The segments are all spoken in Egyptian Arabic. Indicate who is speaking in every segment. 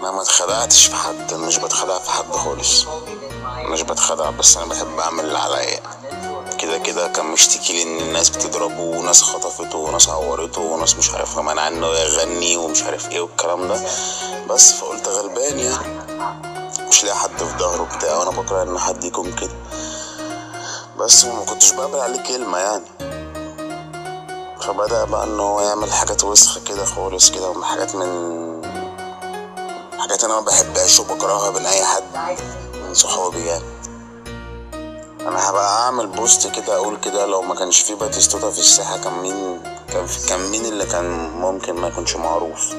Speaker 1: انا ما اتخدعتش في حد أنا مش بتخدع في حد خالص مش بتخدع بس انا بحب اعمل اللي عليا كده كده كان مشتكي لي ان الناس بتضربه وناس خطفته وناس عورته وناس مش عارفه منع انه يغني ومش عارف ايه والكلام ده بس فقلت غلبان يعني مش لاقي حد في ظهره بتاع وانا بكره ان حد يكون كده بس وما كنتش بقبل عليه كلمه يعني فبدأ بقى ان هو يعمل حاجات وسخة كده خالص كده وحاجات من حاجات انا ما بحبهاش وبكرهها بين اي حد من صحابي يعني انا هبقى اعمل بوست كده اقول كده لو ما كانش في باتيستوتا في الساحة كان مين كان في كان مين اللي كان ممكن ما يكونش معروف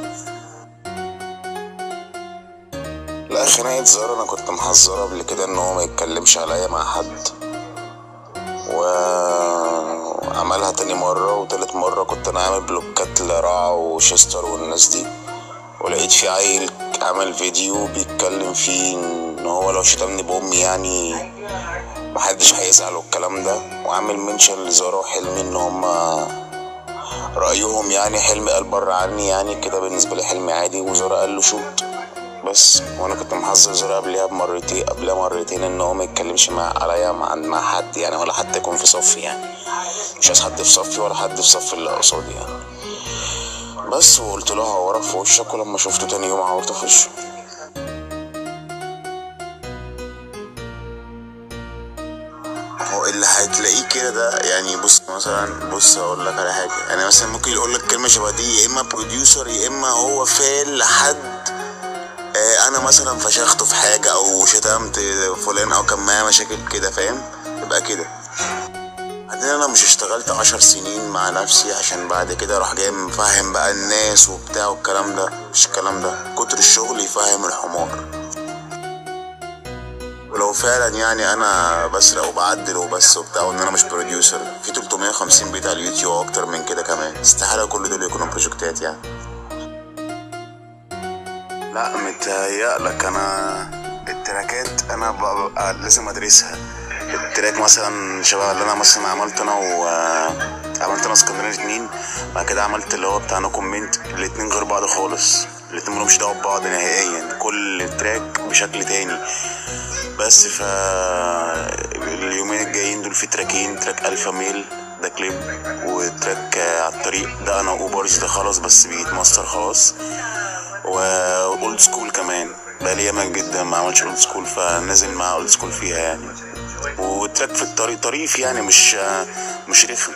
Speaker 1: لا خناقة زار انا كنت محذرة قبل كده ان هو ما يتكلمش عليا مع حد وعملها تاني مرة وتالت مرة كنت أنا عامل بلوكات لرع وشستر والناس دي ولقيت في عيل عمل فيديو بيتكلم فيه إن هو لو شتمني بأمي يعني محدش هيزعل والكلام ده وعامل منشن لزارا وحلمي إن هما رأيهم يعني حلمي قال بره عني يعني كده بالنسبة لي حلمي عادي وزارا قال له شوت بس وانا كنت محذر زرع قبلها بمرتين قبلها مرتين ان هو ما يتكلمش مع عليا مع مع حد يعني ولا حتى يكون في صفي يعني مش عايز حد في صفي ولا حد في صف اللي قصادي يعني بس وقلت له هورك في وشك ولما شفته تاني يوم عورته في وشه هو اللي هتلاقيه كده ده يعني بص مثلا بص اقول لك على حاجه يعني مثلا ممكن يقول لك كلمه شبه دي يا اما بروديوسر يا اما هو فال لحد آه، انا مثلا فشخته في حاجه او شتمت فلان او كان معايا مشاكل كده فاهم يبقى كده بعدين انا مش اشتغلت عشر سنين مع نفسي عشان بعد كده اروح جاي مفهم بقى الناس وبتاع والكلام ده مش الكلام ده كتر الشغل يفهم الحمار ولو فعلا يعني انا بسرق وبعدل وبس وبتاع وان انا مش بروديوسر في 350 بيت على اليوتيوب واكتر من كده كمان استحاله كل دول يكونوا بروجكتات يعني لا متهيألك انا التراكات انا ببقى لازم ادرسها التراك مثلا شبه اللي انا مثلا عملت انا و عملت انا اسكندريه اتنين بعد كده عملت اللي هو بتاع نو كومنت الاتنين غير بعض خالص الاتنين ملهمش دعوه ببعض نهائيا كل تراك بشكل تاني بس ف اليومين الجايين دول في تراكين تراك الفا ميل ده كليب وتراك آه، على الطريق ده انا اوبرز ده خلاص بس بيتماستر خلاص واولد سكول كمان بقالي ياما جدا ما عملتش اولد سكول فنازل مع اولد سكول فيها يعني وتراك في الطريق طريف يعني مش مش رخم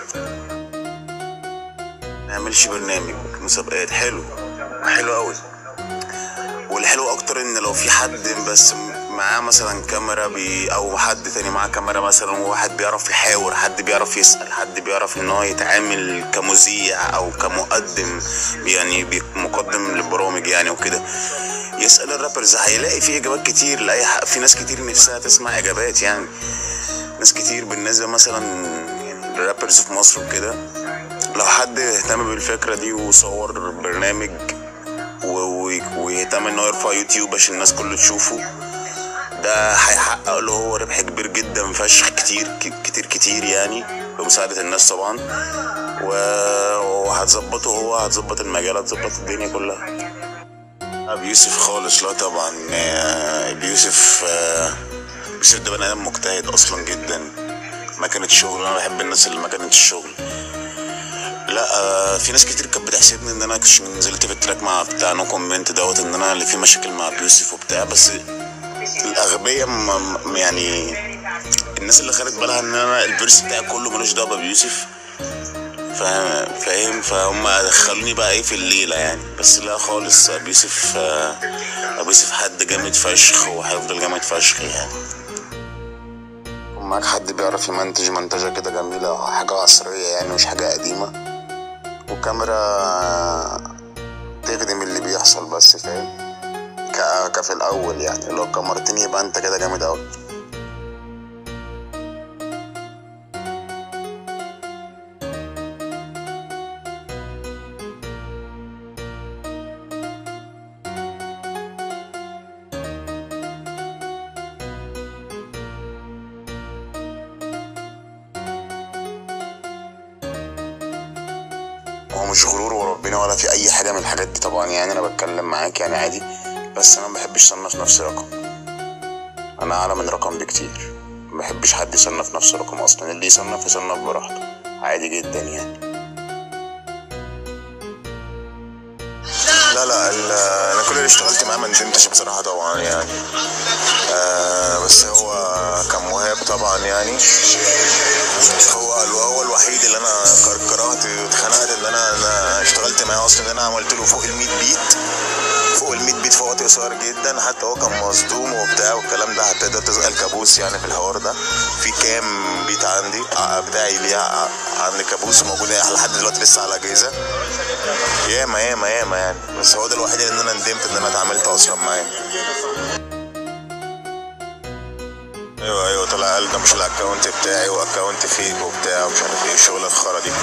Speaker 1: نعملش برنامج مسابقات حلو حلو قوي والحلو اكتر ان لو في حد بس معاه مثلا كاميرا بي او حد تاني معاه كاميرا مثلا وواحد بيعرف يحاور حد بيعرف يسأل حد بيعرف ان هو يتعامل كمذيع او كمقدم يعني بي- مقدم للبرامج يعني وكده يسأل الرابرز هيلاقي في اجابات كتير لاي حق في ناس كتير نفسها تسمع اجابات يعني ناس كتير بالنسبة مثلا الرابرز في مصر وكده لو حد اهتم بالفكرة دي وصور برنامج و- و- ويهتم ان هو يرفع يوتيوب عشان الناس كله تشوفه ده هيحقق له هو ربح كبير جدا فشخ كتير ك- كتير كتير يعني بمساعدة الناس طبعا و- وهتظبطه هو هتظبط المجال هتظبط الدنيا كلها أبي يوسف خالص لا طبعا آه، أبي يوسف آه، يوسف ده بني ادم مجتهد اصلا جدا ما كانت شغل انا بحب الناس اللي ما كانتش شغل لا آه، في ناس كتير كانت بتحسبني ان انا كش نزلت في التراك مع بتاع نو كومنت دوت ان انا اللي فيه مشاكل مع أبي يوسف وبتاع بس الاغبياء م- م- يعني الناس اللي خدت بالها ان انا الفيرس بتاعي كله ملوش دعوه بأبي يوسف فاهم فاهم فهم دخلوني بقى ايه في الليله يعني بس لا خالص ابو يوسف آه، ابو يوسف حد جامد فشخ وهيفضل جامد فشخ يعني ومعاك حد بيعرف يمنتج منتجة كده جميلة حاجة عصرية يعني مش حاجة قديمة وكاميرا تخدم اللي بيحصل بس فاهم ك- كفي الأول يعني لو كاميرتين يبقى أنت كده جامد أوي هو مش غرور وربنا ولا في اي حاجه من الحاجات دي طبعا يعني انا بتكلم معاك يعني عادي بس انا ما بحبش اصنف نفسي رقم انا اعلى من رقم بكتير ما بحبش حد يصنف نفسه رقم اصلا اللي يصنف يصنف براحته عادي جدا يعني لا لا ال- انا كل اللي اشتغلت معاه ما ندمتش بصراحه طبعا يعني آه بس هو كموهاب طبعا يعني هو هو الوحيد اللي انا كر- كرهت واتخنقت ان انا انا اشتغلت معاه اصلا ان انا عملت له فوق ال 100 بيت فوق ال 100 بيت في وقت قصير جدا حتى هو كان مصدوم وبتاع والكلام ده حتى ده تسأل كابوس يعني في الحوار ده في كام بيت عندي آه، بتاعي ليها عند كابوس موجود لحد دلوقتي لسه على اجهزه ياما ياما ياما يعني بس هو ده الوحيد اللي انا ندمت ان انا اتعاملت اصلا معاه ايوه ايوه طلع قال ده مش الاكونت بتاعي واكونت فيك وبتاع ومش عارف ايه الشغله الخرا دي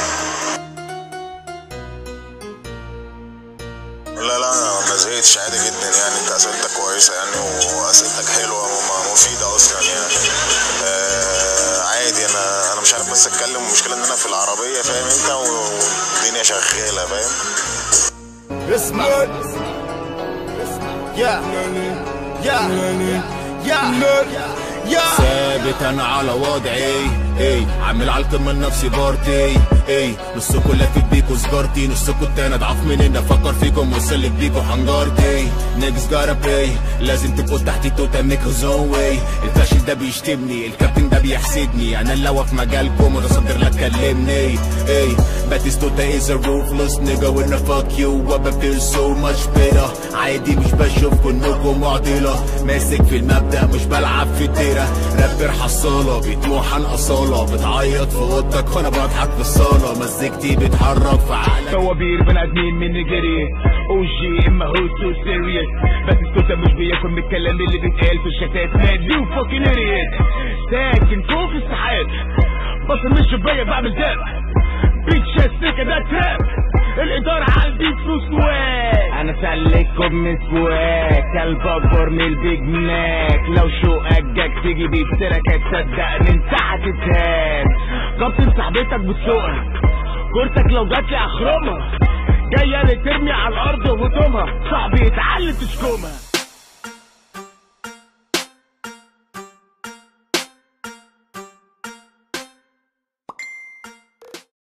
Speaker 1: لا لا انا ما زهقتش عادي جدا يعني انت اسئلتك كويسه يعني واسئلتك حلوه وم- مفيده اصلا يعني آه عادي انا انا مش عارف بس اتكلم المشكله ان انا في العربيه فاهم انت والدنيا شغاله فاهم
Speaker 2: اسمع يا يا يا يا
Speaker 3: ثابت انا على وضعي اي عامل على القمه لنفسي بارتي اي نصكم لافت بيكوا سجارتي نصكم التاني اضعف منين افكر فيكم واسلك بيكوا حنجرتي نيجز جارا باي لازم تبقوا تحت توتا ميك زون واي الفاشل ده بيشتمني الكابتن ده بيحسدني انا اللي في مجالكم متصدر لا تكلمني اي باتيستوتا از ا ruthless nigga when I fuck you وابا feel so much better عادي مش بشوفكم انكم معضلة ماسك في المبدأ مش بلعب في الديرة رابر حصالة بيطموح عن أصالة بتعيط في اوضتك وانا بضحك في الصالة مزيكتي بتحرك في عقلك
Speaker 2: طوابير بني ادمين من نيجيريا او جي اما هو تو سيريس بس السودا مش بياكل من الكلام اللي بيتقال في الشتات مان يو فاكين اريت ساكن فوق في السحاب بس من الشبايه بعمل داب بيتش السكه ده تراب الاداره عندي فلوس واك انا سلككم من سواك كلب اكبر من البيج ماك لو شوقك جاك تيجي بيبتلك هتصدقني انت هتتهان كابتن صاحبتك بتسوقها كورتك لو جات لي اخرمها جايه اللي ترمي على الارض وهدومها صاحبي يتعلم تشكمها